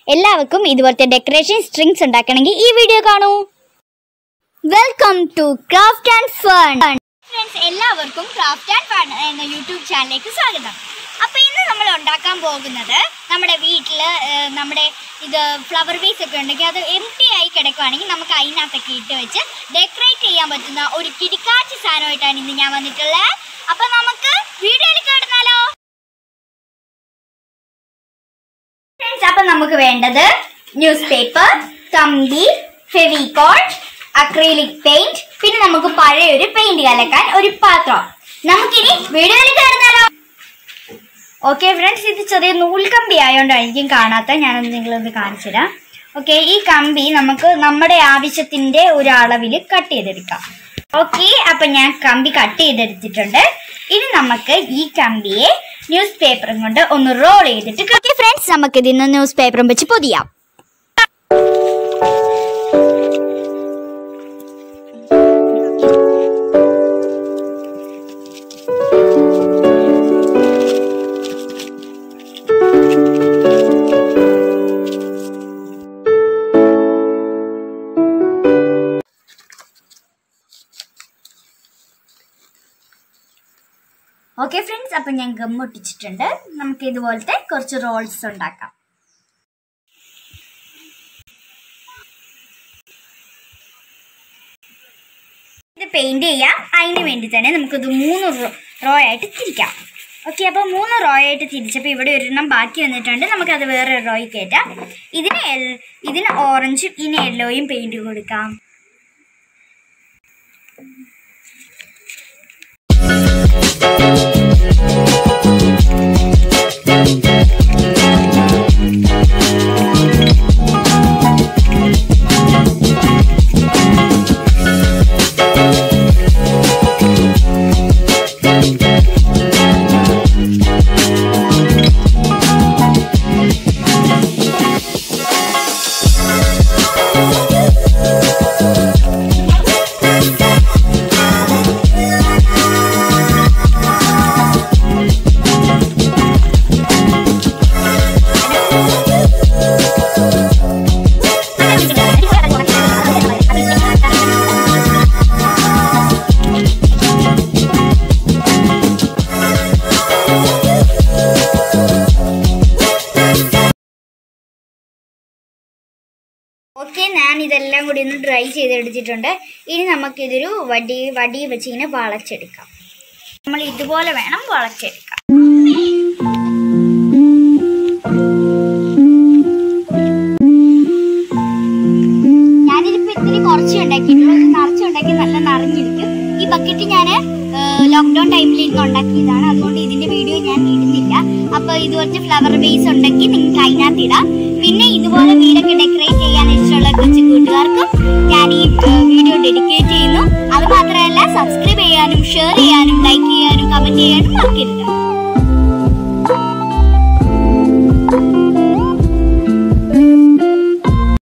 എല്ലാവർക്കും ഇതുപോലത്തെ decoration strings ഉണ്ടാക്കണമെങ്കിൽ ഈ വീഡിയോ കാണൂ welcome to craft and fun friends എല്ലാവർക്കും ക്രാഫ്റ്റ് ആൻഡ് ഫൺ എന്ന യൂട്യൂബ് ചാനലിലേക്ക് സ്വാഗതം അപ്പോൾ ഇന്ന് നമ്മൾ ഉണ്ടാക്കാൻ പോകുന്നത് നമ്മുടെ വീട്ടിൽ നമ്മുടെ ഇത് ഫ്ലവർ വേസ് ഒക്കെ ഉണ്ടെങ്കിൽ അത് എം ടി ആയി കിടക്കുവാണെങ്കിൽ നമുക്ക് അതിനകത്തൊക്കെ ഇട്ട് വെച്ച് ഡെക്കറേറ്റ് ചെയ്യാൻ പറ്റുന്ന ഒരു കിടിക്കാച്ചി സാധനമായിട്ടാണ് ഇന്ന് ഞാൻ വന്നിട്ടുള്ളത് അപ്പോൾ നമുക്ക് വീഡിയോയിലേക്ക് കിടന്നാലോ ഫ്രണ്ട്സ് അപ്പം നമുക്ക് വേണ്ടത് ന്യൂസ് പേപ്പർ കമ്പി ഫെവിക്കോൾ അക്രീലിക് പെയിന്റ് പിന്നെ നമുക്ക് പഴയ ഒരു പെയിന്റ് കലക്കാൻ ഒരു പാത്രം നമുക്കിനി വീഡിയോയിൽ കയറുന്നാലോ ഓക്കെ ഫ്രണ്ട്സ് ഇത് ചെറിയ നൂൽക്കമ്പി ആയതുകൊണ്ടായിരിക്കും കാണാത്ത ഞാനൊന്ന് നിങ്ങളൊന്ന് കാണിച്ചു തരാം ഓക്കെ ഈ കമ്പി നമുക്ക് നമ്മുടെ ആവശ്യത്തിന്റെ ഒരു അളവിൽ കട്ട് ചെയ്തെടുക്കാം ഓക്കെ അപ്പൊ ഞാൻ കമ്പി കട്ട് ചെയ്തെടുത്തിട്ടുണ്ട് ഇനി നമുക്ക് ഈ കമ്പിയെ ന്യൂസ് പേപ്പറും കൊണ്ട് ഒന്ന് റോൾ ചെയ്തിട്ട് ഓക്കെ ഫ്രണ്ട്സ് നമുക്ക് ഇതിന്ന് ന്യൂസ് പേപ്പറും വെച്ച് പൊതിയാം ഓക്കെ ഫ്രണ്ട്സ് അപ്പം ഞാൻ ഗം ഒട്ടിച്ചിട്ടുണ്ട് നമുക്ക് ഇതുപോലത്തെ കുറച്ച് റോൾസ് ഉണ്ടാക്കാം ഇത് പെയിന്റ് ചെയ്യാം അതിന് വേണ്ടി തന്നെ നമുക്കിത് മൂന്ന് റോ ആയിട്ട് തിരിക്കാം ഓക്കെ അപ്പോൾ മൂന്ന് റോ ആയിട്ട് തിരിച്ചപ്പോൾ ഇവിടെ ഒരെണ്ണം ബാക്കി വന്നിട്ടുണ്ട് നമുക്കത് വേറെ റോയിൽ കയറ്റാം ഇതിന് എൽ- ഇതിന് ഓറഞ്ചും ഇനി യെല്ലോയും പെയിന്റ് കൊടുക്കാം ഓക്കെ ഞാൻ ഇതെല്ലാം കൂടി ഒന്ന് ഡ്രൈ ചെയ്തെടുത്തിട്ടുണ്ട് ഇനി നമുക്കിതൊരു വടി വടി വെച്ച് ഇങ്ങനെ വളച്ചെടുക്കാം നമ്മൾ ഇതുപോലെ വേണം വളച്ചെടുക്കാം ഞാനിതിപ്പോ ഇത്തിരി കുറച്ച് ഉണ്ടാക്കിയിട്ടുള്ളൂ ഇത് നിറച്ചുണ്ടാക്കി നല്ല നിറഞ്ഞിരിക്കും ഈ ബക്കറ്റ് ഞാൻ ലോക്ക്ഡൌൺ ടൈമിൽ ഇരുന്ന് ഉണ്ടാക്കിയതാണ് അതുകൊണ്ട് ഇതിന്റെ വീഡിയോ ഞാൻ ഇടുന്നില്ല അപ്പൊ ഇതുപോലത്തെ ഫ്ലവർ ബേസ് ഉണ്ടെങ്കിൽ നിങ്ങൾക്ക് അതിനകത്ത് ഇടാം പിന്നെ ഇതുപോലെ വീടൊക്കെ ഡെക്കറേറ്റ് ചെയ്യാൻ ഇഷ്ടമുള്ള കൊച്ചു കൂട്ടുകാർക്കും ഞാൻ ഈ വീഡിയോ ഡെഡിക്കേറ്റ് ചെയ്യുന്നു അത് മാത്രമല്ല സബ്സ്ക്രൈബ് ചെയ്യാനും ഷെയർ ചെയ്യാനും ലൈക്ക് ചെയ്യാനും കമന്റ് ചെയ്യാനും മറക്കരുത്